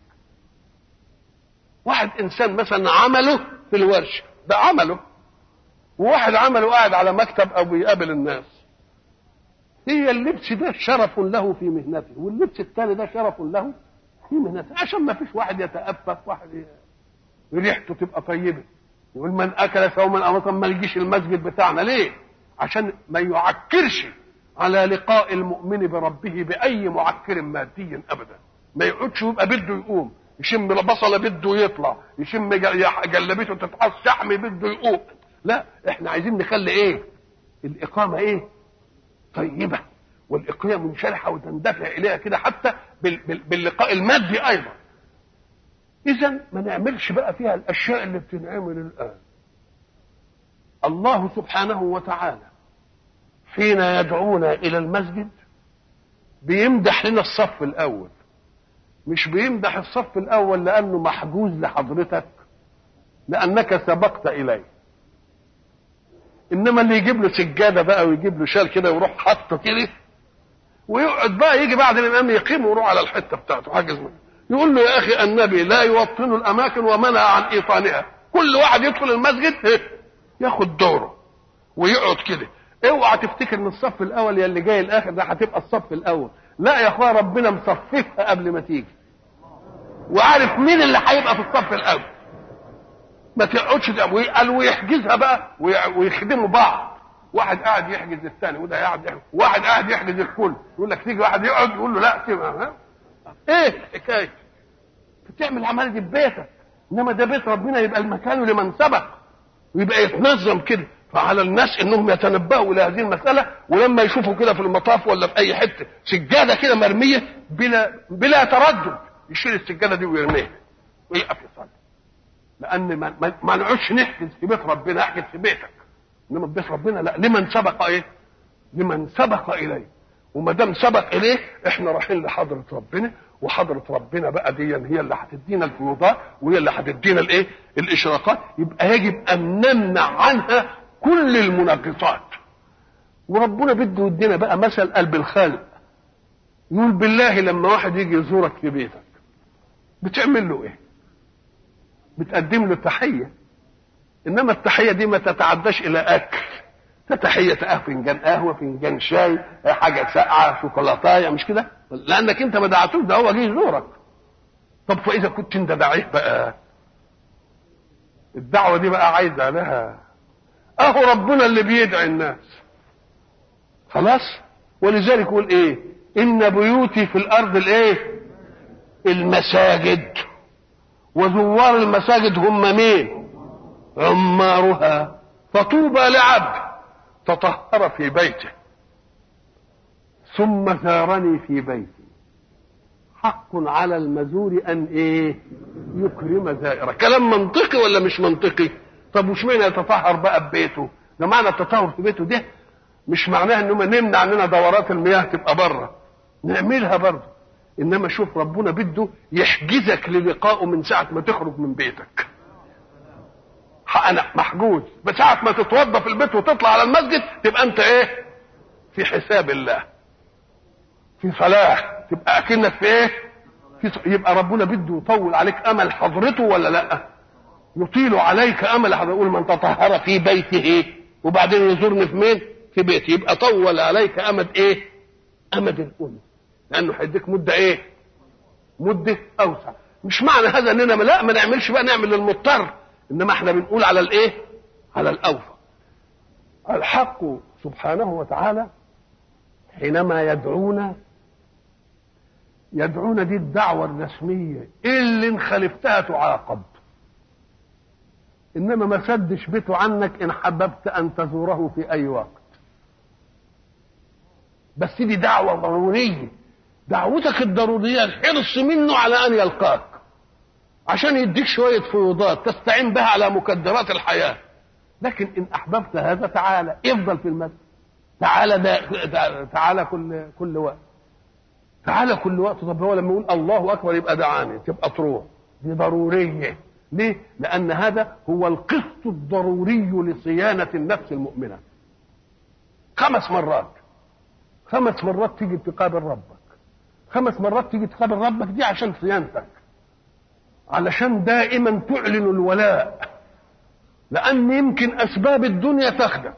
واحد انسان مثلا عمله في الورشه ده عمله وواحد عمله قاعد على مكتب او بيقابل الناس هي اللبس ده شرف له في مهنته واللبس الثاني ده شرف له في مهنته عشان ما فيش واحد يتأفف واحد ريحته تبقى طيبة يقول من أكل ثوما أو مثلا ما يجيش المسجد بتاعنا ليه؟ عشان ما يعكرش على لقاء المؤمن بربه بأي معكر مادي أبدا ما يقعدش يبقى بده يقوم يشم بصله بده يطلع يشم جلبيته تتحص شحم بده يقوم لا احنا عايزين نخلي ايه الاقامه ايه طيبه والاقامه منشرحه وتندفع اليها كده حتى باللقاء المادي ايضا اذا ما نعملش بقى فيها الاشياء اللي بتنعمل الان الله سبحانه وتعالى حين يدعونا الى المسجد بيمدح لنا الصف الاول مش بيمدح الصف الاول لانه محجوز لحضرتك لانك سبقت اليه انما اللي يجيب له سجاده بقى ويجيب له شال كده ويروح حاطه كده ويقعد بقى يجي بعد الامام يقيم ويروح على الحته بتاعته حاجز منه يقول له يا اخي النبي لا يوطن الاماكن ومنع عن ايطانها كل واحد يدخل المسجد ياخد دوره ويقعد كده اوعى تفتكر ان الصف الاول يا اللي جاي الاخر ده هتبقى الصف الاول لا يا اخويا ربنا مصففها قبل ما تيجي وعارف مين اللي هيبقى في الصف الاول ما تقعدش قال ويحجزها بقى ويخدموا بعض واحد قاعد يحجز الثاني وده قاعد يحجز واحد قاعد يحجز الكل يقول لك تيجي واحد يقعد يقول له لا سيبها ها ايه الحكايه بتعمل العمليه دي ببيتك انما ده بيت ربنا يبقى المكان لمن سبق ويبقى يتنظم كده فعلى الناس انهم يتنبهوا لهذه المساله ولما يشوفوا كده في المطاف ولا في اي حته سجاده كده مرميه بلا بلا تردد يشيل السجاده دي ويرميها ويقف يصلي لان ما, ما, ما نقعدش نحجز في بيت ربنا احجز في بيتك انما في بيت ربنا لا لمن سبق ايه لمن سبق اليه وما دام سبق اليه احنا رايحين لحضره ربنا وحضره ربنا بقى دي هي اللي هتدينا الفيوضات وهي اللي هتدينا الايه الاشراقات يبقى يجب ان نمنع عنها كل المنغصات وربنا بده يدينا بقى مثل قلب الخالق يقول بالله لما واحد يجي يزورك في بيتك بتعمل له ايه بتقدم له تحيه انما التحيه دي ما تتعداش الى اكل تحيه اه فنجان قهوه فنجان شاي حاجه ساقعه شوكولاتايه مش كده لانك انت ما دعتوش ده هو جه يزورك طب فاذا كنت انت داعيه بقى الدعوه دي بقى عايزه لها اهو ربنا اللي بيدعي الناس خلاص ولذلك يقول ايه ان بيوتي في الارض الايه المساجد وزوار المساجد هم مين عمارها فطوبى لعبد تطهر في بيته ثم زارني في بيتي حق على المزور ان ايه يكرم زائره كلام منطقي ولا مش منطقي طب وش معنى يتطهر بقى ببيته ده معنى التطهر في بيته ده مش معناها انما نمنع عننا دورات المياه تبقى بره نعملها برضه انما شوف ربنا بده يحجزك للقائه من ساعه ما تخرج من بيتك انا محجوز بساعه ما تتوضى في البيت وتطلع على المسجد تبقى انت ايه في حساب الله في صلاح تبقى اكنك في ايه في ص... يبقى ربنا بده يطول عليك امل حضرته ولا لا يطيل عليك امل حضرته يقول من تطهر في بيته وبعدين يزورني في مين في بيتي يبقى طول عليك امد ايه امد الام لانه هيديك مده ايه مده اوسع مش معنى هذا اننا لا ما نعملش بقى نعمل للمضطر انما احنا بنقول على الايه على الاوفى الحق سبحانه وتعالى حينما يدعونا يدعونا دي الدعوة الرسمية اللي ان خالفتها تعاقب انما ما سدش بيته عنك ان حببت ان تزوره في اي وقت بس دي دعوة ضرورية دعوتك الضرورية الحرص منه على ان يلقاك عشان يديك شوية فيوضات تستعين بها على مكدرات الحياة لكن ان احببت هذا تعالى افضل في المسجد تعالى دا تعالى كل كل وقت تعالى كل وقت طب هو لما يقول الله اكبر يبقى دعاني تبقى تروح دي ضروريه ليه؟ لأن هذا هو القسط الضروري لصيانة النفس المؤمنة. خمس مرات. خمس مرات تيجي تقابل ربك. خمس مرات تيجي تقابل ربك دي عشان صيانتك. علشان دائما تعلن الولاء. لأن يمكن أسباب الدنيا تاخدك.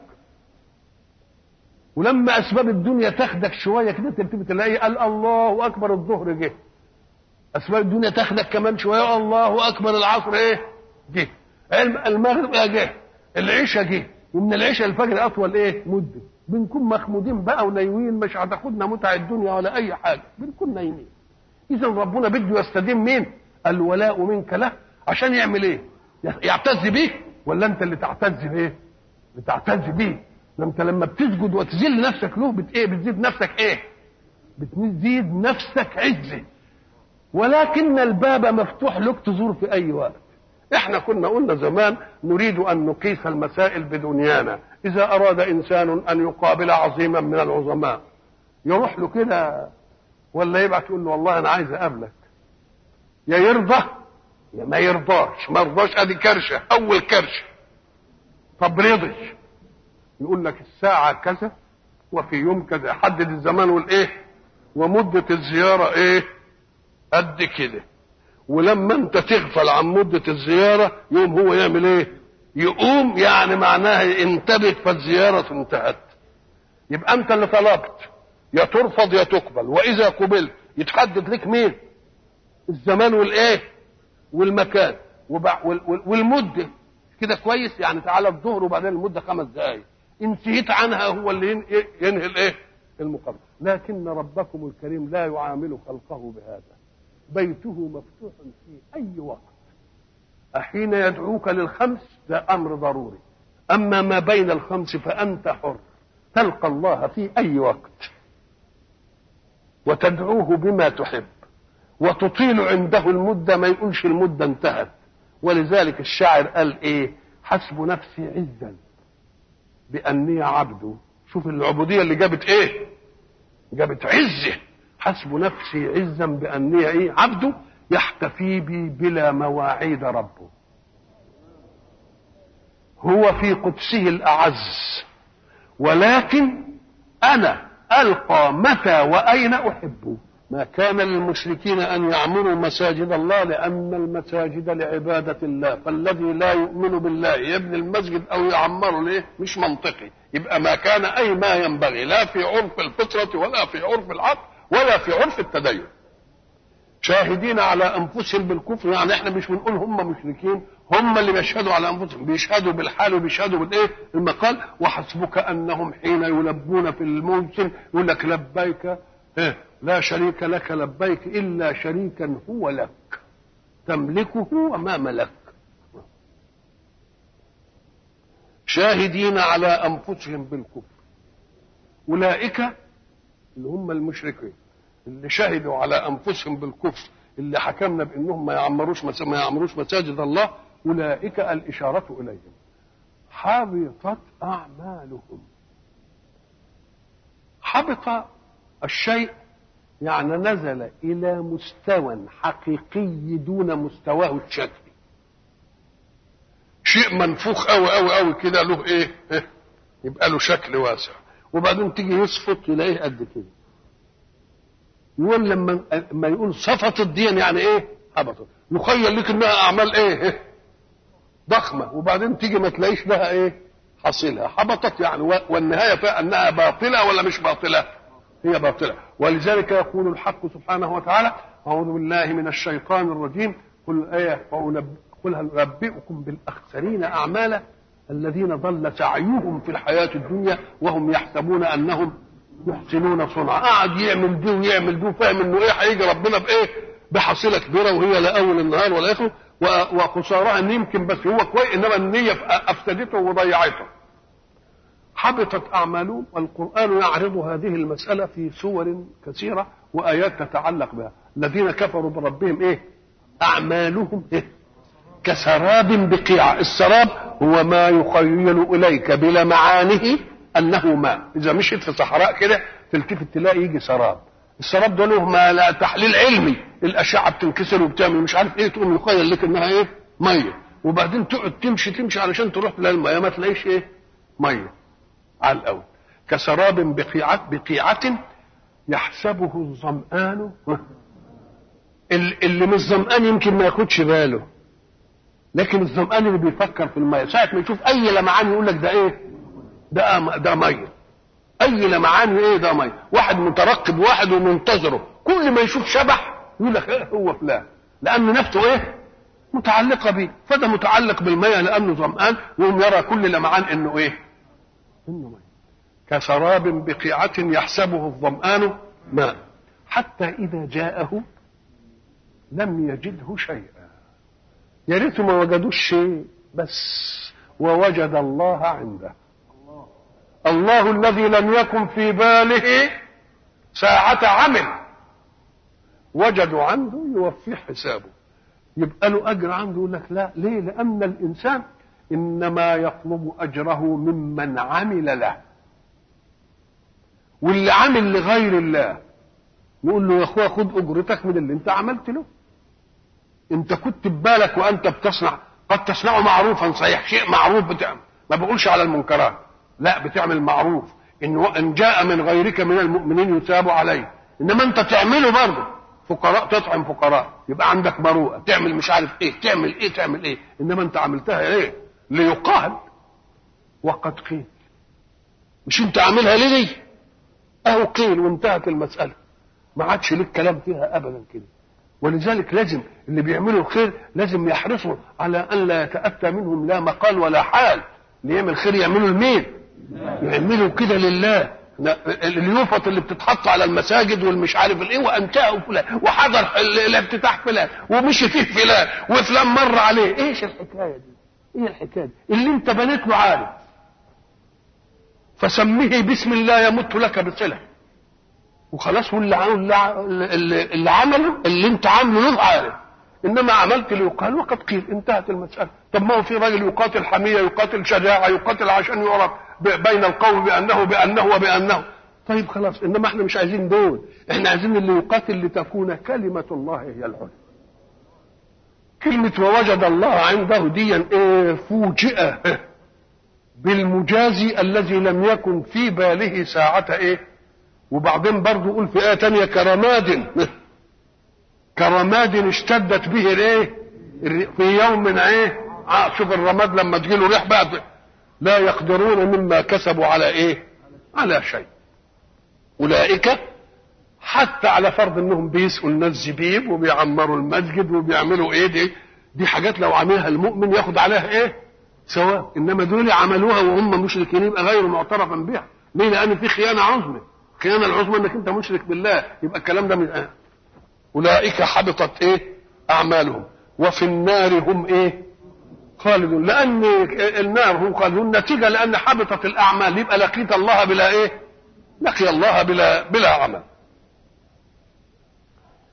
ولما أسباب الدنيا تاخدك شوية كده تلتفت تلاقي قال الله أكبر الظهر جه. اسباب الدنيا تاخدك كمان شويه الله اكبر العصر ايه جه المغرب جه العشاء جه ومن العشاء الفجر اطول ايه مده بنكون مخمودين بقى ونايمين مش هتاخدنا متع الدنيا ولا اي حاجه بنكون نايمين اذا ربنا بده يستدين مين الولاء منك له عشان يعمل ايه يعتز بيك ولا انت اللي تعتز بايه بتعتز بيه انت لما بتسجد وتذل نفسك له بت ايه بتزيد نفسك ايه بتزيد نفسك عزه ولكن الباب مفتوح لك تزور في اي وقت احنا كنا قلنا زمان نريد ان نقيس المسائل بدنيانا اذا اراد انسان ان يقابل عظيما من العظماء يروح له كده ولا يبعت يقول له والله انا عايز اقابلك يا يرضى يا ما يرضاش ما يرضاش ادي كرشه اول كرشه طب رضي يقول لك الساعه كذا وفي يوم كذا حدد الزمان والايه ومده الزياره ايه قد كده ولما انت تغفل عن مدة الزيارة يوم هو يعمل ايه يقوم يعني معناها انتبه فالزيارة انتهت يبقى انت اللي طلبت يا ترفض يا تقبل واذا قبلت يتحدد لك مين الزمان والايه والمكان والمدة كده كويس يعني تعالى الظهر وبعدين المدة خمس دقايق انتهيت عنها هو اللي ينهي الايه المقابلة لكن ربكم الكريم لا يعامل خلقه بهذا بيته مفتوح في أي وقت أحين يدعوك للخمس ده أمر ضروري أما ما بين الخمس فأنت حر تلقى الله في أي وقت وتدعوه بما تحب وتطيل عنده المدة ما يقولش المدة انتهت ولذلك الشاعر قال ايه حسب نفسي عزا بأني عبده شوف العبودية اللي جابت ايه جابت عزه حسب نفسي عزا بأني إيه عبده يحتفي بي بلا مواعيد ربه هو في قدسه الأعز ولكن أنا ألقى متى وأين أحبه ما كان للمشركين أن يعمروا مساجد الله لأن المساجد لعبادة الله فالذي لا يؤمن بالله يبني المسجد أو يعمره ليه مش منطقي يبقى ما كان أي ما ينبغي لا في عرف الفطرة ولا في عرف العقل ولا في عرف التدين شاهدين على انفسهم بالكفر يعني احنا مش بنقول هم مشركين هم اللي بيشهدوا على انفسهم بيشهدوا بالحال وبيشهدوا بالايه المقال وحسبك انهم حين يلبون في الموسم يقول لك لبيك إيه؟ لا شريك لك لبيك الا شريكا هو لك تملكه وما ملك شاهدين على انفسهم بالكفر اولئك اللي هم المشركين اللي شهدوا على انفسهم بالكفر اللي حكمنا بانهم ما يعمروش مس- ما يعمروش مساجد الله اولئك الاشاره اليهم حبطت اعمالهم حبط الشيء يعني نزل الى مستوى حقيقي دون مستواه الشكلي شيء منفوخ قوي قوي قوي كده له ايه إيه؟ يبقى له شكل واسع وبعدين تيجي يصفط تلاقيه قد كده يقول لما ما يقول صفت الدين يعني ايه هبطت يخيل لك انها اعمال ايه, إيه؟ ضخمه وبعدين تيجي ما تلاقيش لها ايه حصيلها هبطت يعني و- والنهايه فيها انها باطله ولا مش باطله هي باطله ولذلك يقول الحق سبحانه وتعالى اعوذ بالله من الشيطان الرجيم قل ايه وأنب- قل هل انبئكم بالاخسرين اعمالا الذين ضل سعيهم في الحياه الدنيا وهم يحسبون انهم يحسنون صنعا قعد يعمل دي ويعمل دي وفاهم انه ايه هيجي ربنا بايه بحصيله كبيره وهي لا اول النهار ولا اخره و- وخسارها ان يمكن بس هو كويس انما النيه افسدته وضيعته حبطت اعمالهم والقران يعرض هذه المساله في سور كثيره وايات تتعلق بها الذين كفروا بربهم ايه اعمالهم إيه؟ كسراب بقيعه السراب هو ما يخيل اليك بلمعانه انه ماء اذا مشيت في صحراء كده تلتفت تلاقي يجي سراب السراب ده له ما لا تحليل علمي الاشعه بتنكسر وبتعمل مش عارف ايه تقوم يخيل لك انها ايه ميه وبعدين تقعد تمشي تمشي علشان تروح تلاقي الميه ما تلاقيش ايه ميه على الاول كسراب بقيعة بقيعة يحسبه الظمآن ال- اللي مش ظمآن يمكن ما ياخدش باله لكن الظمآن اللي بيفكر في المية ساعة ما يشوف أي لمعان يقول لك ده إيه؟ ده أم- ده مية أي لمعان إيه ده مية واحد مترقب واحد ومنتظره كل ما يشوف شبح يقول لك إيه هو فلان لأن نفسه إيه؟ متعلقة بيه فده متعلق بالمية لأنه ظمآن وهم يرى كل لمعان إنه إيه؟ إنه مية كسراب بقيعة يحسبه الظمآن ماء حتى إذا جاءه لم يجده شيئا يا ريت ما وجدوش شيء بس ووجد الله عنده الله الذي لم يكن في باله ساعة عمل وجدوا عنده يوفيه حسابه يبقى له أجر عنده يقول لك لا ليه لأن الإنسان إنما يطلب أجره ممن عمل له واللي عامل لغير الله نقول له يا اخويا خد اجرتك من اللي انت عملت له انت كنت ببالك وانت بتصنع قد تصنع معروفا صحيح شيء معروف بتعمل ما بقولش على المنكرات لا بتعمل معروف ان ان جاء من غيرك من المؤمنين يثاب عليه انما انت تعمله برضه فقراء تطعم فقراء يبقى عندك مروءه تعمل مش عارف ايه تعمل ايه تعمل ايه انما انت عملتها ايه ليقال وقد قيل مش انت عاملها ليه دي اهو قيل وانتهت المساله ما عادش لك كلام فيها ابدا كده ولذلك لازم اللي بيعملوا الخير لازم يحرصوا على ان لا يتاتى منهم لا مقال ولا حال اللي يعمل خير يعملوا لمين يعملوا كده لله لا، اليوفط اللي بتتحط على المساجد والمش عارف الايه وانتهى فلان وحضر ال- الافتتاح فلان ومشي فيه فلان وفلان مر عليه ايش الحكايه دي؟ ايه الحكايه دي؟ اللي انت بنيت له عارف فسميه بسم الله يمت لك بصله وخلاص واللي عمل اللي, اللي عمله اللي انت عامله له عارف انما عملت ليقال وقد قيل انتهت المساله طب ما هو في راجل يقاتل حميه يقاتل شجاعه يقاتل عشان يعرف ب- بين القوم بانه بانه وبانه طيب خلاص انما احنا مش عايزين دول احنا عايزين اللي يقاتل لتكون كلمه الله هي العليا كلمة ووجد الله عنده دي ايه فوجئة بالمجازي الذي لم يكن في باله ساعة ايه وبعدين برضه يقول في آية تانية كرماد كرماد اشتدت به الايه الري- في يوم ايه آه شوف الرماد لما تجيله ريح بقى لا يقدرون مما كسبوا على ايه على شيء اولئك حتى على فرض انهم بيسقوا الناس زبيب وبيعمروا المسجد وبيعملوا ايه دي دي حاجات لو عملها المؤمن ياخد عليها ايه سواء انما دول عملوها وهم مشركين يبقى غير معترفا بها ليه لان في خيانه عظمى الخيانه العظمى انك انت مشرك بالله يبقى الكلام ده من آه. اولئك حبطت ايه اعمالهم وفي النار هم ايه خالدون لان النار هم خالدون نتيجه لان حبطت الاعمال يبقى لقيت الله بلا ايه لقي الله بلا بلا عمل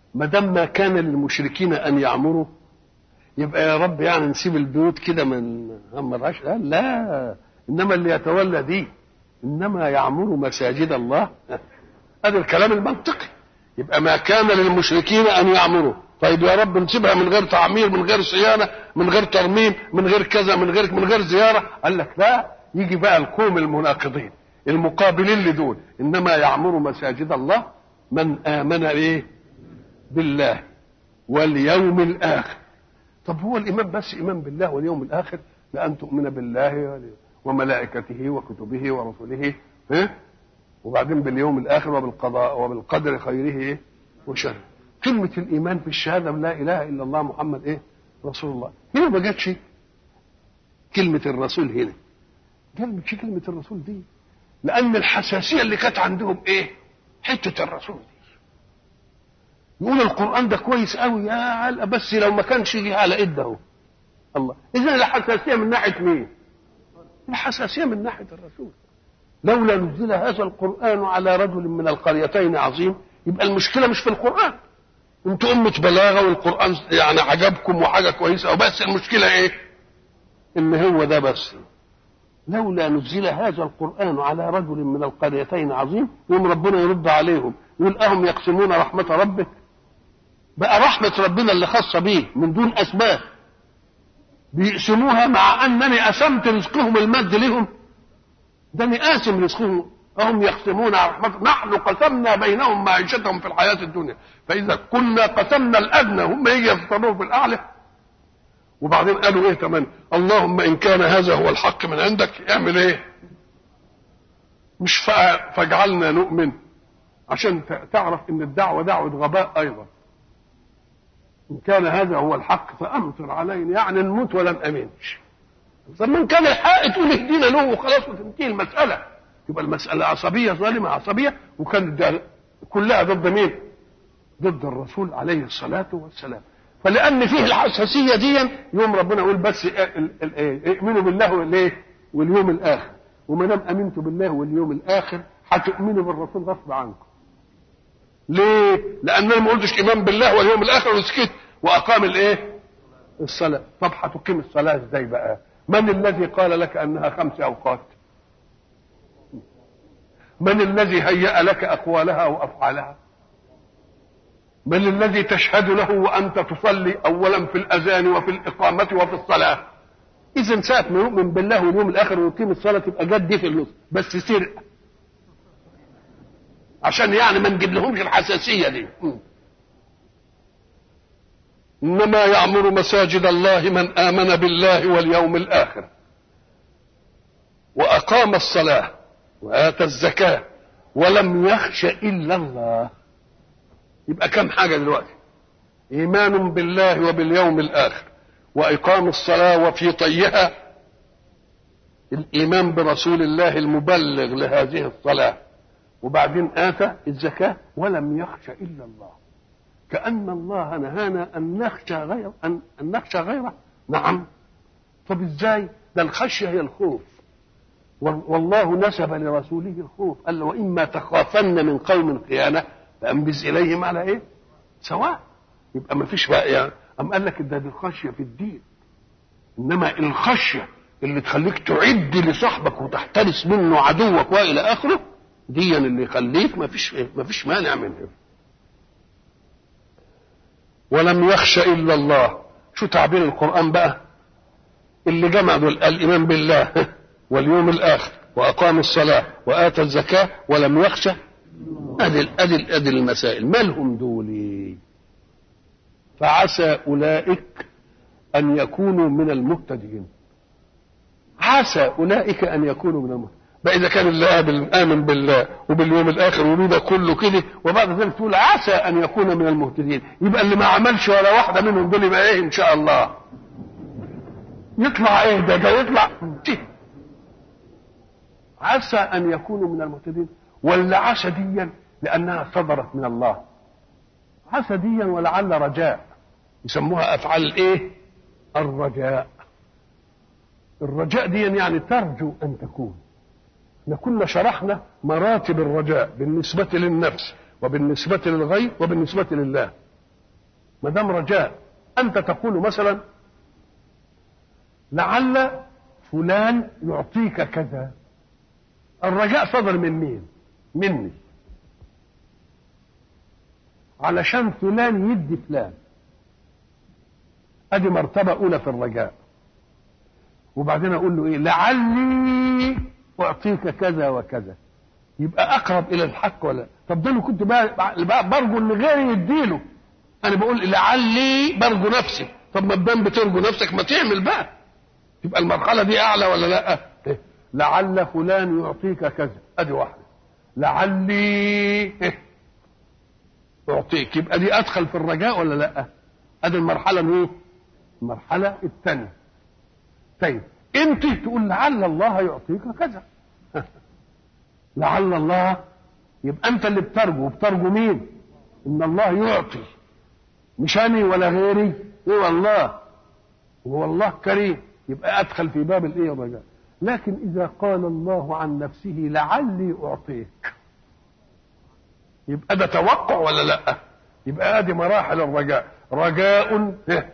ما دام ما كان للمشركين ان يعمروا يبقى يا رب يعني نسيب البيوت كده من همرهاش لا لا انما اللي يتولى دي انما يعمر مساجد الله هذا الكلام المنطقي يبقى ما كان للمشركين ان يعمروا طيب يا رب نسيبها من غير تعمير من غير صيانه من غير ترميم من غير كذا من غير من غير زياره قال لك لا يجي بقى القوم المناقضين المقابلين لدول انما يعمر مساجد الله من امن ايه بالله واليوم الاخر طب هو الايمان بس ايمان بالله واليوم الاخر لان تؤمن بالله وملائكته وكتبه ورسله إيه؟ وبعدين باليوم الاخر وبالقضاء وبالقدر خيره إيه؟ وشره كلمة الإيمان في الشهادة لا إله إلا الله محمد إيه؟ رسول الله هنا ما جاتش كلمة الرسول هنا جابتش كلمة الرسول دي لأن الحساسية اللي كانت عندهم إيه؟ حتة الرسول دي يقول القرآن ده كويس قوي يا علقة بس لو ما كانش يجي على إيده الله إذا الحساسية من ناحية مين؟ الحساسية من ناحية الرسول لولا نزل هذا القرآن على رجل من القريتين عظيم يبقى المشكلة مش في القرآن انتوا أمة بلاغة والقرآن يعني عجبكم وحاجة كويسة وبس المشكلة ايه؟ ان هو ده بس لولا نزل هذا القرآن على رجل من القريتين عظيم يوم ربنا يرد عليهم يقول أهم يقسمون رحمة ربك بقى رحمة ربنا اللي خاصة بيه من دون أسباب بيقسموها مع أنني قسمت رزقهم المد لهم ده أنا قاسم رزقهم هم يقسمون رحمة نحن قسمنا بينهم معيشتهم في الحياة الدنيا فإذا كنا قسمنا الأدنى هم يجي يفطروا في الأعلى وبعدين قالوا إيه كمان اللهم إن كان هذا هو الحق من عندك اعمل إيه مش فاجعلنا نؤمن عشان تعرف ان الدعوة دعوة غباء ايضا ان كان هذا هو الحق فامطر علينا يعني نموت ولا نامنش طب من كان الحق تقول اهدينا له وخلاص وتنتهي المسألة يبقى المسألة عصبية ظالمة عصبية وكانت كلها ضد مين؟ ضد الرسول عليه الصلاة والسلام فلأن فيه الحساسية دي يوم ربنا يقول بس اؤمنوا بالله والايه؟ واليوم الآخر وما دام امنتوا بالله واليوم الآخر هتؤمنوا بالرسول غصب عنكم ليه؟ لأن أنا ما قلتش إيمان بالله واليوم الآخر وسكت وأقام الإيه؟ الصلاة طب هتقيم الصلاة إزاي بقى؟ من الذي قال لك أنها خمس أوقات؟ من الذي هيأ لك أقوالها وأفعالها؟ من الذي تشهد له وأنت تصلي أولا في الأذان وفي الإقامة وفي الصلاة؟ إذا ساعة ما يؤمن بالله واليوم الآخر ويقيم الصلاة تبقى جد دي في النص بس سرقة عشان يعني ما نجيب لهمش الحساسيه دي انما يعمر مساجد الله من امن بالله واليوم الاخر واقام الصلاه واتى الزكاه ولم يخش الا الله يبقى كم حاجه دلوقتي ايمان بالله وباليوم الاخر واقام الصلاه وفي طيها الايمان برسول الله المبلغ لهذه الصلاه وبعدين آتى الزكاة ولم يخش إلا الله كأن الله نهانا أن نخشى غير أن, أن نخشى غيره نعم طب إزاي ده الخشية هي الخوف والله نسب لرسوله الخوف قال له وإما تخافن من قوم خيانة فأنبذ إليهم على إيه سواء يبقى ما فيش بقى يعني أم قال لك ده دي الخشية في الدين إنما الخشية اللي تخليك تعد لصاحبك وتحترس منه عدوك والى اخره ديا اللي يخليك ما فيش ما فيش مانع منه ولم يخش الا الله شو تعبير القران بقى اللي جمع دول الايمان بالله واليوم الاخر واقام الصلاه واتى الزكاه ولم يخشى ادي ادي ادي المسائل ما لهم دول فعسى اولئك ان يكونوا من المهتدين عسى اولئك ان يكونوا من المهتدين بقى اذا كان اللي امن بالله وباليوم الاخر وده كله كده وبعد ذلك تقول عسى ان يكون من المهتدين يبقى اللي ما عملش ولا واحده منهم دول يبقى ايه ان شاء الله يطلع ايه ده ده يطلع عسى ان يكونوا من المهتدين ولا عسى ديا لانها صدرت من الله عسى ديا ولعل رجاء يسموها افعال الايه الرجاء الرجاء دي يعني ترجو ان تكون احنا كنا شرحنا مراتب الرجاء بالنسبة للنفس وبالنسبة للغير وبالنسبة لله ما دام رجاء انت تقول مثلا لعل فلان يعطيك كذا الرجاء صدر من مين مني علشان فلان يدي فلان ادي مرتبه اولى في الرجاء وبعدين اقول له ايه لعلي اعطيك كذا وكذا يبقى اقرب الى الحق ولا طب ده انا كنت بقى برجو ان غيري يديله انا بقول لعلي برجو نفسي طب ما دام بترجو نفسك ما تعمل بقى تبقى المرحله دي اعلى ولا لا إيه؟ لعل فلان يعطيك كذا ادي واحده لعلي إيه؟ اعطيك يبقى دي ادخل في الرجاء ولا لا ادي المرحله ايه المرحله الثانيه طيب انت تقول لعل الله يعطيك كذا لعل الله يبقى انت اللي بترجو بترجو مين ان الله يعطي مش انا ولا غيري هو الله هو الله كريم يبقى ادخل في باب الايه الرجاء لكن اذا قال الله عن نفسه لعلي اعطيك يبقى ده توقع ولا لا يبقى ادي مراحل الرجاء رجاء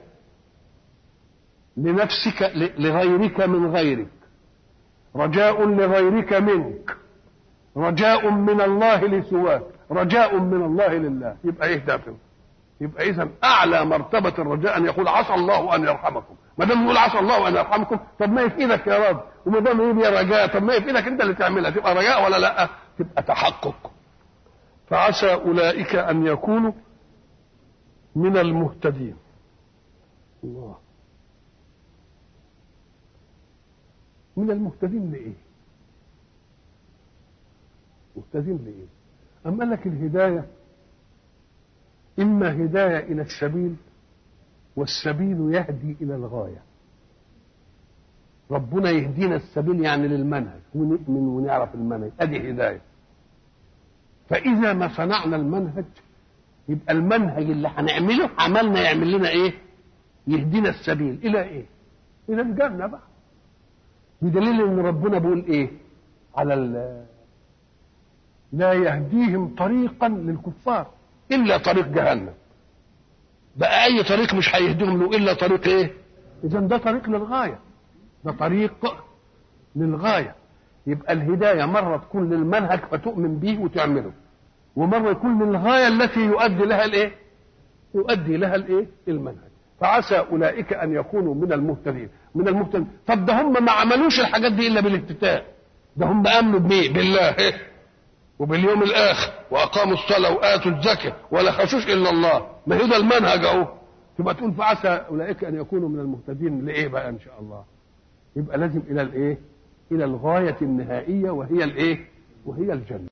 لنفسك لغيرك من غيرك رجاء لغيرك منك رجاء من الله لسواك رجاء من الله لله يبقى ايه ده يبقى اذا اعلى مرتبه الرجاء ان يقول عسى الله ان يرحمكم ما دام يقول عسى الله ان يرحمكم طب ما في ايدك يا رب وما دام يبقى رجاء طب ما في ايدك انت اللي تعملها تبقى رجاء ولا لا تبقى تحقق فعسى اولئك ان يكونوا من المهتدين الله من المهتدين لايه مهتدين لايه اما لك الهدايه اما هدايه الى السبيل والسبيل يهدي الى الغايه ربنا يهدينا السبيل يعني للمنهج ونؤمن ونعرف المنهج ادي هدايه فاذا ما صنعنا المنهج يبقى المنهج اللي هنعمله عملنا يعمل لنا ايه يهدينا السبيل الى ايه الى الجنه بقى بدليل ان ربنا بيقول ايه على لا يهديهم طريقا للكفار الا طريق جهنم بقى اي طريق مش هيهديهم له الا طريق ايه اذا ده طريق للغايه ده طريق للغايه يبقى الهدايه مره تكون للمنهج فتؤمن به وتعمله ومره يكون للغايه التي يؤدي لها الايه يؤدي لها الايه المنهج فعسى اولئك ان يكونوا من المهتدين من المهتدين طب ده هم ما عملوش الحاجات دي الا بالاهتداء ده هم امنوا بمين بالله وباليوم الاخر واقاموا الصلاه واتوا الزكاه ولا خشوش الا الله ما هو ده المنهج اهو تبقى تقول فعسى اولئك ان يكونوا من المهتدين لايه بقى ان شاء الله يبقى لازم الى الايه الى الغايه النهائيه وهي الايه وهي الجنه